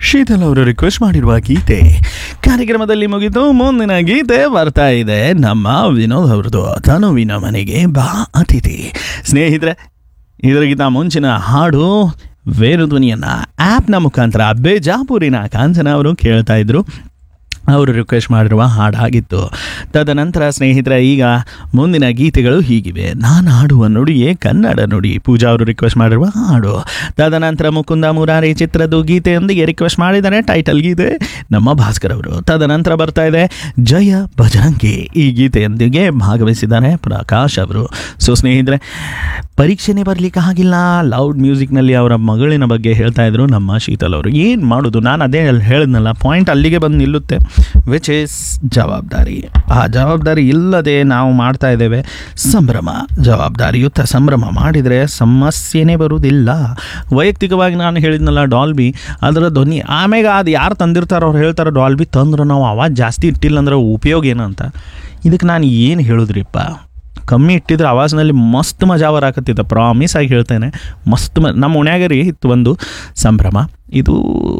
ಶೀತಲ್ ಅವರು ರಿಕ್ವೆಸ್ಟ್ ಮಾಡಿರುವ ಗೀತೆ ಕಾರ್ಯಕ್ರಮದಲ್ಲಿ ಮುಗಿದು ಮುಂದಿನ ಗೀತೆ ಬರ್ತಾ ಇದೆ ನಮ್ಮ ವಿನೋದ್ ಅವ್ರದ್ದು ತನುವಿನ ಮನೆಗೆ ಬಾ ಅತಿಥಿ ಸ್ನೇಹಿತರೆ ಇದರಿಗಿಂತ ಮುಂಚಿನ ಹಾಡು ವೇರುಧ್ವನಿಯನ್ನು ಆ್ಯಪ್ನ ಮುಖಾಂತರ ಬೇಜಾಪುರಿನ ಕಾಂಚನ ಅವರು ಕೇಳ್ತಾ ಇದ್ರು ಅವರು ರಿಕ್ವೆಸ್ಟ್ ಮಾಡಿರುವ ಹಾಡಾಗಿತ್ತು ತದನಂತರ ಸ್ನೇಹಿತರೆ ಈಗ ಮುಂದಿನ ಗೀತೆಗಳು ಹೀಗಿವೆ ನಾನು ಹಾಡುವ ನುಡಿಯೇ ಕನ್ನಡ ನುಡಿ ಪೂಜಾ ಅವರು ರಿಕ್ವೆಸ್ಟ್ ಮಾಡಿರುವ ಹಾಡು ತದನಂತರ ಮುಕುಂದ ಮುರಾರಿ ಚಿತ್ರದ ಗೀತೆಯೊಂದಿಗೆ ರಿಕ್ವೆಸ್ಟ್ ಮಾಡಿದ್ದಾರೆ ಟೈಟಲ್ ಗೀತೆ ನಮ್ಮ ಭಾಸ್ಕರ್ ಅವರು ತದನಂತರ ಬರ್ತಾ ಇದೆ ಜಯ ಭಜರಂಗಿ ಈ ಗೀತೆಯೊಂದಿಗೆ ಭಾಗವಹಿಸಿದ್ದಾರೆ ಪ್ರಕಾಶ್ ಅವರು ಸೊ ಸ್ನೇಹಿತರೆ ಪರೀಕ್ಷೆನೇ ಬರಲಿಕ್ಕೆ ಆಗಿಲ್ಲ ಲೌಡ್ ಮ್ಯೂಸಿಕ್ನಲ್ಲಿ ಅವರ ಮಗಳಿನ ಬಗ್ಗೆ ಹೇಳ್ತಾ ಇದ್ರು ನಮ್ಮ ಶೀತಲ್ ಅವರು ಏನು ಮಾಡೋದು ನಾನು ಅದೇ ಹೇಳಿದ್ನಲ್ಲ ಪಾಯಿಂಟ್ ಅಲ್ಲಿಗೆ ಬಂದು ನಿಲ್ಲುತ್ತೆ ವಿಚ್ ಈಸ್ ಜವಾಬ್ದಾರಿ ಆ ಜವಾಬ್ದಾರಿ ಇಲ್ಲದೆ ನಾವು ಮಾಡ್ತಾ ಇದ್ದೇವೆ ಸಂಭ್ರಮ ಜವಾಬ್ದಾರಿಯುತ ಸಂಭ್ರಮ ಮಾಡಿದರೆ ಸಮಸ್ಯೆನೇ ಬರುವುದಿಲ್ಲ ವೈಯಕ್ತಿಕವಾಗಿ ನಾನು ಹೇಳಿದ್ನಲ್ಲ ಡಾಲ್ಬಿ ಅದರ ಧ್ವನಿ ಆಮೇಲೆ ಅದು ಯಾರು ತಂದಿರ್ತಾರೋ ಅವ್ರು ಹೇಳ್ತಾರೆ ಡಾಲ್ಬಿ ತಂದ್ರೆ ನಾವು ಆವಾಜ್ ಜಾಸ್ತಿ ಇಟ್ಟಿಲ್ಲ ಅಂದ್ರೆ ಉಪಯೋಗ ಏನು ಅಂತ ಇದಕ್ಕೆ ನಾನು ಏನು ಹೇಳುದ್ರಿಪ್ಪ ಕಮ್ಮಿ ಇಟ್ಟಿದ್ರೆ ಆವಾಜ್ನಲ್ಲಿ ಮಸ್ತ್ ಮಜಾ ಬರಾಕತ್ತಿತ್ತು ಪ್ರಾಮಿಸ್ ಆಗಿ ಹೇಳ್ತೇನೆ ಮಸ್ತ್ ಮ ನಮ್ಮ ಓಣ್ಯಾಗ ರೀ ಇತ್ತು ಒಂದು ಸಂಭ್ರಮ ಇದು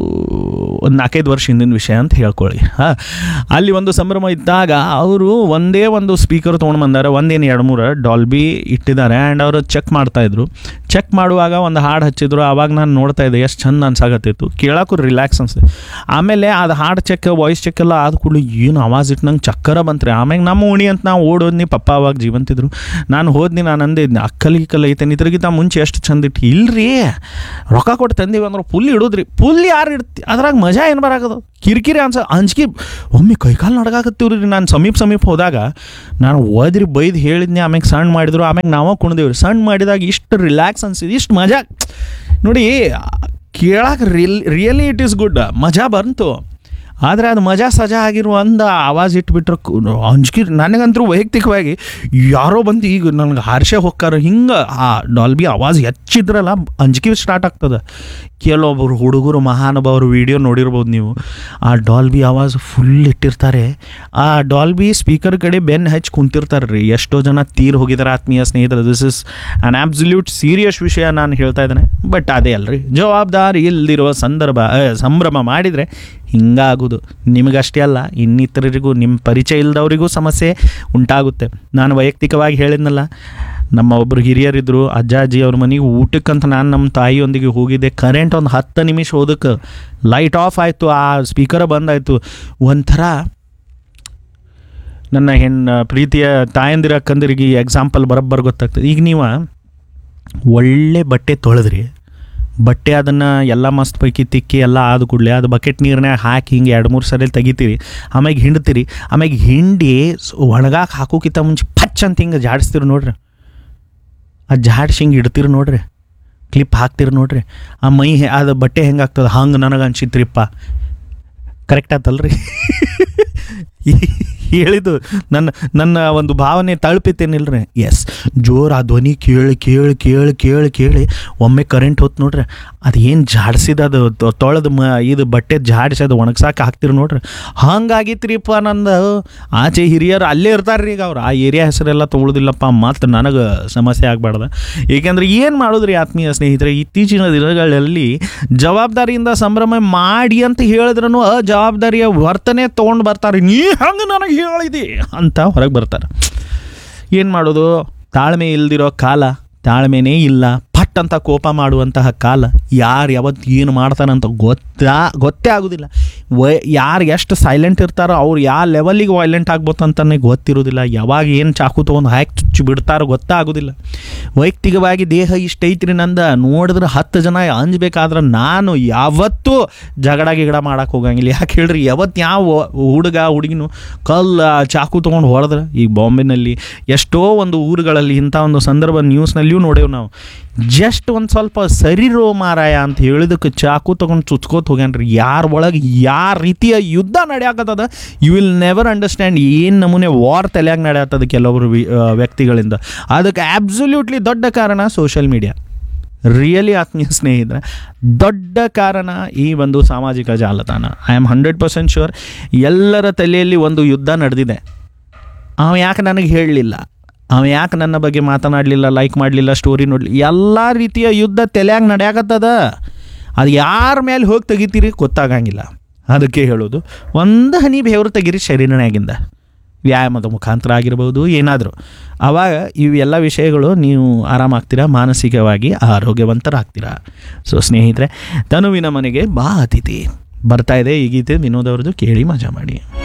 ಒಂದು ನಾಲ್ಕೈದು ವರ್ಷ ಹಿಂದಿನ ವಿಷಯ ಅಂತ ಹೇಳ್ಕೊಳ್ಳಿ ಹಾಂ ಅಲ್ಲಿ ಒಂದು ಸಂಭ್ರಮ ಇದ್ದಾಗ ಅವರು ಒಂದೇ ಒಂದು ಸ್ಪೀಕರ್ ತೊಗೊಂಡು ಬಂದಾರೆ ಒಂದೇನು ಎರಡು ಮೂರು ಡಾಲ್ಬಿ ಇಟ್ಟಿದ್ದಾರೆ ಆ್ಯಂಡ್ ಅವರು ಚೆಕ್ ಮಾಡ್ತಾಯಿದ್ರು ಚೆಕ್ ಮಾಡುವಾಗ ಒಂದು ಹಾಡು ಹಚ್ಚಿದ್ರು ಆವಾಗ ನಾನು ನೋಡ್ತಾ ಇದ್ದೆ ಎಷ್ಟು ಚಂದ ಅನ್ಸಾಕತ್ತಿತ್ತು ಕೇಳೋಕ್ಕೂ ರಿಲ್ಯಾಕ್ಸ್ ಅನ್ಸುತ್ತೆ ಆಮೇಲೆ ಅದು ಹಾಡು ಚೆಕ್ ವಾಯ್ಸ್ ಚೆಕ್ ಎಲ್ಲ ಆದ ಕೂಡಲೇ ಏನು ಆವಾಜ್ ಇಟ್ಟು ನಂಗೆ ಚಕ್ಕರ ಬಂತ್ರಿ ಆಮ್ಯಾಗ ನಮ್ಮ ಓಣಿ ಅಂತ ನಾವು ಓಡೋದ್ನಿ ಪಪ್ಪ ಅವಾಗ ಜೀವಂತಿದ್ರು ನಾನು ಹೋದ್ನಿ ನಾನು ಅಂದಿದ್ನಿ ಅಕ್ಕಲಿ ಕಲ್ಲ ಐತೇನೆ ಇದ್ರಿಗಿಂತ ಮುಂಚೆ ಎಷ್ಟು ಚಂದ ಇಟ್ಟು ಇಲ್ರಿ ರೊಕ್ಕ ಕೊಟ್ಟು ತಂದೀವಿ ಅಂದ್ರೆ ಫುಲ್ ಇಡೋದ್ರಿ ಫುಲ್ ಯಾರು ಇಡ್ತಿ ಅದ್ರಾಗ ಮಜಾ ಏನು ಬರಾಕದು ಕಿರಿಕಿರಿ ಅನ್ಸ ಅಂಜಿಕೆ ಒಮ್ಮೆ ಕೈಕಾಲು ನಡ್ಗಾಕತ್ತೀವ್ರಿ ನಾನು ಸಮೀಪ ಸಮೀಪ ಹೋದಾಗ ನಾನು ಓದ್ರಿ ಬೈದು ಹೇಳಿದ್ನಿ ಆಮ್ಯಾಗ ಸಣ್ಣ ಮಾಡಿದ್ರು ಆಮ್ಯಾಗ ನಾವೇ ಕುಣ್ದೇವ್ರಿ ಸಣ್ಣ ಮಾಡಿದಾಗ ಇಷ್ಟು ರಿಲ್ಯಾಕ್ಸ್ ಅನ್ಸಿದ್ದು ಇಷ್ಟು ಮಜಾ ನೋಡಿ ಕೇಳಕ್ಕೆ ರಿಲ್ ರಿಯಲಿ ಇಟ್ ಈಸ್ ಗುಡ್ ಮಜಾ ಬಂತು ಆದರೆ ಅದು ಮಜಾ ಸಜಾ ಆಗಿರುವ ಒಂದು ಆವಾಜ್ ಇಟ್ಬಿಟ್ರೆ ಅಂಜಿಕೆ ನನಗಂತೂ ವೈಯಕ್ತಿಕವಾಗಿ ಯಾರೋ ಬಂದು ಈಗ ನನಗೆ ಹಾರ್ಷೆ ಹೊಕ್ಕಾರ ಹಿಂಗೆ ಆ ಡಾಲ್ಬಿ ಆವಾಜ್ ಹೆಚ್ಚಿದ್ರಲ್ಲ ಅಂಜಿಕೆ ಸ್ಟಾರ್ಟ್ ಆಗ್ತದೆ ಕೆಲವೊಬ್ಬರು ಹುಡುಗರು ಮಹಾನುಭಾವರು ವಿಡಿಯೋ ನೋಡಿರ್ಬೋದು ನೀವು ಆ ಡಾಲ್ಬಿ ಆವಾಜ್ ಫುಲ್ ಇಟ್ಟಿರ್ತಾರೆ ಆ ಡಾಲ್ಬಿ ಸ್ಪೀಕರ್ ಕಡೆ ಬೆನ್ನು ಹಚ್ಚಿ ಕುಂತಿರ್ತಾರೆ ರೀ ಎಷ್ಟೋ ಜನ ತೀರ್ ಹೋಗಿದ್ದಾರೆ ಆತ್ಮೀಯ ಸ್ನೇಹಿತರು this is an absolute serious ವಿಷಯ ನಾನು ಹೇಳ್ತಾ ಇದ್ದೇನೆ ಬಟ್ ಅದೇ ಅಲ್ರಿ ಜವಾಬ್ದಾರಿ ಇಲ್ದಿರೋ ಸಂದರ್ಭ ಆ, ಸಂಭ್ರಮ ಮಾಡಿದರೆ ಹಿಂಗಾಗೋದು ನಿಮಗಷ್ಟೇ ಅಲ್ಲ ಇನ್ನಿತರರಿಗೂ ನಿಮ್ಮ ಪರಿಚಯ ಇಲ್ಲದವರಿಗೂ ಸಮಸ್ಯೆ ಉಂಟಾಗುತ್ತೆ ನಾನು ವೈಯಕ್ತಿಕವಾಗಿ ಹೇಳಿದ್ನಲ್ಲ ನಮ್ಮ ಒಬ್ಬರು ಹಿರಿಯರಿದ್ದರು ಅಜ್ಜ ಅಜ್ಜಿ ಅವ್ರ ಮನೆಗೆ ಊಟಕ್ಕಂತ ನಾನು ನಮ್ಮ ತಾಯಿಯೊಂದಿಗೆ ಹೋಗಿದ್ದೆ ಕರೆಂಟ್ ಒಂದು ಹತ್ತು ನಿಮಿಷ ಹೋದಕ್ಕೆ ಲೈಟ್ ಆಫ್ ಆಯಿತು ಆ ಸ್ಪೀಕರ್ ಬಂದಾಯಿತು ಒಂಥರ ನನ್ನ ಹೆಣ್ಣು ಪ್ರೀತಿಯ ತಾಯಂದಿರ ಅಕ್ಕಂದಿರಿಗೆ ಈ ಎಕ್ಸಾಂಪಲ್ ಬರೋಬ್ಬರ ಗೊತ್ತಾಗ್ತದೆ ಈಗ ನೀವು ಒಳ್ಳೆ ಬಟ್ಟೆ ತೊಳೆದ್ರಿ ಬಟ್ಟೆ ಅದನ್ನು ಎಲ್ಲ ಮಸ್ತ್ ಪೈಕಿ ತಿಕ್ಕಿ ಎಲ್ಲ ಆದ ಕೂಡಲೇ ಅದು ಬಕೆಟ್ ನೀರನ್ಯಾಗ ಹಾಕಿ ಹಿಂಗೆ ಎರಡು ಮೂರು ಸರಿ ತೆಗಿತೀರಿ ಆಮ್ಯಾಗ ಹಿಂಡ್ತೀರಿ ಆಮ್ಯಾಗ ಹಿಂಡಿ ಒಣಗಾಕ ಹಾಕೋಕ್ಕಿಂತ ಮುಂಚೆ ಪಚ್ ಅಂತ ಹಿಂಗೆ ಜಾಡಿಸ್ತೀರಿ ನೋಡ್ರಿ ಆ ಜಾಡ್ಸಿ ಹಿಂಗೆ ಇಡ್ತೀರಿ ನೋಡ್ರಿ ಕ್ಲಿಪ್ ಹಾಕ್ತೀರಿ ನೋಡ್ರಿ ಆ ಮೈ ಹೆ- ಅದು ಬಟ್ಟೆ ಹೆಂಗೆ ಆಗ್ತದೆ ಹಂಗೆ ನನಗೆ ಅನ್ಸಿತ್ರಿಪ್ಪ ಕರೆಕ್ಟ್ ಆತಲ್ರಿ ಹೇಳಿದ್ದು ನನ್ನ ನನ್ನ ಒಂದು ಭಾವನೆ ತಲುಪಿತೇನಿಲ್ರಿ ಎಸ್ ಜೋರು ಆ ಧ್ವನಿ ಕೇಳಿ ಕೇಳಿ ಕೇಳಿ ಕೇಳಿ ಕೇಳಿ ಒಮ್ಮೆ ಕರೆಂಟ್ ಹೋತ್ ನೋಡ್ರಿ ಅದು ಏನು ಜಾಡ್ಸಿದ ಅದು ತೊ- ತೊಳೆದು ಮ ಇದು ಬಟ್ಟೆ ಜಾಡಿಸಿ ಅದು ಒಣಗ್ಸಾಕ ಹಾಕ್ತಿರಿ ನೋಡ್ರಿ ಹಂಗಾಗಿತ್ರಿಪ್ಪ ನಂದು ಆಚೆ ಹಿರಿಯರು ಅಲ್ಲೇ ಇರ್ತಾರೆ ರೀ ಈಗ ಅವ್ರು ಆ ಏರಿಯಾ ಹೆಸರೆಲ್ಲ ತೊಗೊಳೋದಿಲ್ಲಪ್ಪ ಮತ್ತು ನನಗೆ ಸಮಸ್ಯೆ ಆಗಬಾರ್ದು ಏಕೆಂದ್ರೆ ಏನು ಮಾಡೋದ್ರಿ ಆತ್ಮೀಯ ಸ್ನೇಹಿತರೆ ಇತ್ತೀಚಿನ ದಿನಗಳಲ್ಲಿ ಜವಾಬ್ದಾರಿಯಿಂದ ಸಂಭ್ರಮ ಮಾಡಿ ಅಂತ ಹೇಳಿದ್ರೂ ಅಜವಾಬ್ದಾರಿಯ ವರ್ತನೆ ತೊಗೊಂಡು ಬರ್ತಾರೆ ನೀ ಹಂಗೆ ನನಗೆ ಹೇಳಿದಿ ಅಂತ ಹೊರಗೆ ಬರ್ತಾರೆ ಏನು ಮಾಡೋದು ತಾಳ್ಮೆ ಇಲ್ದಿರೋ ಕಾಲ ತಾಳ್ಮೆನೇ ಇಲ್ಲ ಪಟ್ ಅಂತ ಕೋಪ ಮಾಡುವಂತಹ ಕಾಲ ಯಾರು ಯಾವತ್ತು ಏನು ಮಾಡ್ತಾರಂತ ಗೊತ್ತಾ ಗೊತ್ತೇ ಆಗೋದಿಲ್ಲ ವೈ ಯಾರು ಎಷ್ಟು ಸೈಲೆಂಟ್ ಇರ್ತಾರೋ ಅವ್ರು ಯಾವ ಲೆವೆಲಿಗೆ ವೈಲೆಂಟ್ ಆಗ್ಬೋದು ಅಂತಲೇ ಗೊತ್ತಿರೋದಿಲ್ಲ ಯಾವಾಗ ಏನು ಚಾಕು ತೊಗೊಂಡು ಹಾಕಿ ಚುಚ್ಚಿ ಬಿಡ್ತಾರೋ ಗೊತ್ತಾಗೋದಿಲ್ಲ ವೈಯಕ್ತಿಕವಾಗಿ ದೇಹ ಇಷ್ಟ ಐತ್ರಿ ನಂದ ನೋಡಿದ್ರೆ ಹತ್ತು ಜನ ಅಂಜಬೇಕಾದ್ರೆ ನಾನು ಯಾವತ್ತೂ ಜಗಳ ಗಿಗಡ ಮಾಡಕ್ಕೆ ಹೋಗಂಗಿಲ್ಲ ಯಾಕೆ ಹೇಳ್ರಿ ಯಾವತ್ತು ಯಾವ ಹುಡುಗ ಹುಡುಗಿನೂ ಕಲ್ಲು ಚಾಕು ತೊಗೊಂಡು ಹೊಡೆದ್ರೆ ಈಗ ಬಾಂಬೆನಲ್ಲಿ ಎಷ್ಟೋ ಒಂದು ಊರುಗಳಲ್ಲಿ ಇಂಥ ಒಂದು ಸಂದರ್ಭ ನ್ಯೂಸ್ನಲ್ಲಿಯೂ ನೋಡೇವು ನಾವು ಜಸ್ಟ್ ಒಂದು ಸ್ವಲ್ಪ ಸರಿರೋ ಮಾರಾಯ ಅಂತ ಹೇಳಿದಕ್ಕೆ ಚಾಕು ತೊಗೊಂಡು ಚುಚ್ಕೋತ ಹೋಗ್ಯಾನ್ರಿ ಯಾರ ಒಳಗೆ ಯಾರ ರೀತಿಯ ಯುದ್ಧ ನಡೆಯಾಕತ್ತದ ಯು ವಿಲ್ ನೆವರ್ ಅಂಡರ್ಸ್ಟ್ಯಾಂಡ್ ಏನು ನಮೂನೆ ವಾರ್ ತಲೆಯಾಗ ನಡೆಯತ್ತದ ಕೆಲವೊಬ್ರು ವಿ- ಆ, ವ್ಯಕ್ತಿಗಳಿಂದ ಅದಕ್ಕೆ ಆಬ್ಸಲ್ಯೂಟ್ಲಿ ದೊಡ್ಡ ಕಾರಣ ಸೋಷಿಯಲ್ ಮೀಡಿಯಾ ರಿಯಲಿ ಆತ್ಮೀಯ ಸ್ನೇಹಿತರೆ ದೊಡ್ಡ ಕಾರಣ ಈ ಒಂದು ಸಾಮಾಜಿಕ ಜಾಲತಾಣ I am hundred percent sure ಎಲ್ಲರ ತಲೆಯಲ್ಲಿ ಒಂದು ಯುದ್ಧ ನಡೆದಿದೆ ಅವ ಯಾಕೆ ನನಗೆ ಹೇಳಲಿಲ್ಲ ಅವ ಯಾಕೆ ನನ್ನ ಬಗ್ಗೆ ಮಾತನಾಡಲಿಲ್ಲ ಲೈಕ್ ಮಾಡಲಿಲ್ಲ ಸ್ಟೋರಿ ನೋಡಲಿ ಎಲ್ಲ ರೀತಿಯ ಯುದ್ಧ ತಲೆಯಾಗ ನಡೆಯಾಕತ್ತದ ಅದು ಯಾರ ಮೇಲೆ ಹೋಗಿ ತೆಗಿತೀರಿ ಗೊತ್ತಾಗಂಗಿಲ್ಲ ಅದಕ್ಕೆ ಹೇಳೋದು ಒಂದು ಹನಿ ಬೆವರು ತೆಗೀರಿ ಶರೀರನಾಗಿಂದ ವ್ಯಾಯಾಮದ ಮುಖಾಂತರ ಆಗಿರ್ಬೋದು ಏನಾದರೂ ಆವಾಗ ಇವೆಲ್ಲ ವಿಷಯಗಳು ನೀವು ಆರಾಮಾಗ್ತೀರಾ ಮಾನಸಿಕವಾಗಿ ಆರೋಗ್ಯವಂತರಾಗ್ತೀರಾ ಸೊ ಸ್ನೇಹಿತರೆ ತನುವಿನ ಮನೆಗೆ ಬಾ ಅತಿಥಿ ಬರ್ತಾ ಇದೆ ಈ ಗೀತೆ ವಿನೋದ್ ಅವ್ರದ್ದು ಕೇಳಿ ಮಜಾ ಮಾಡಿ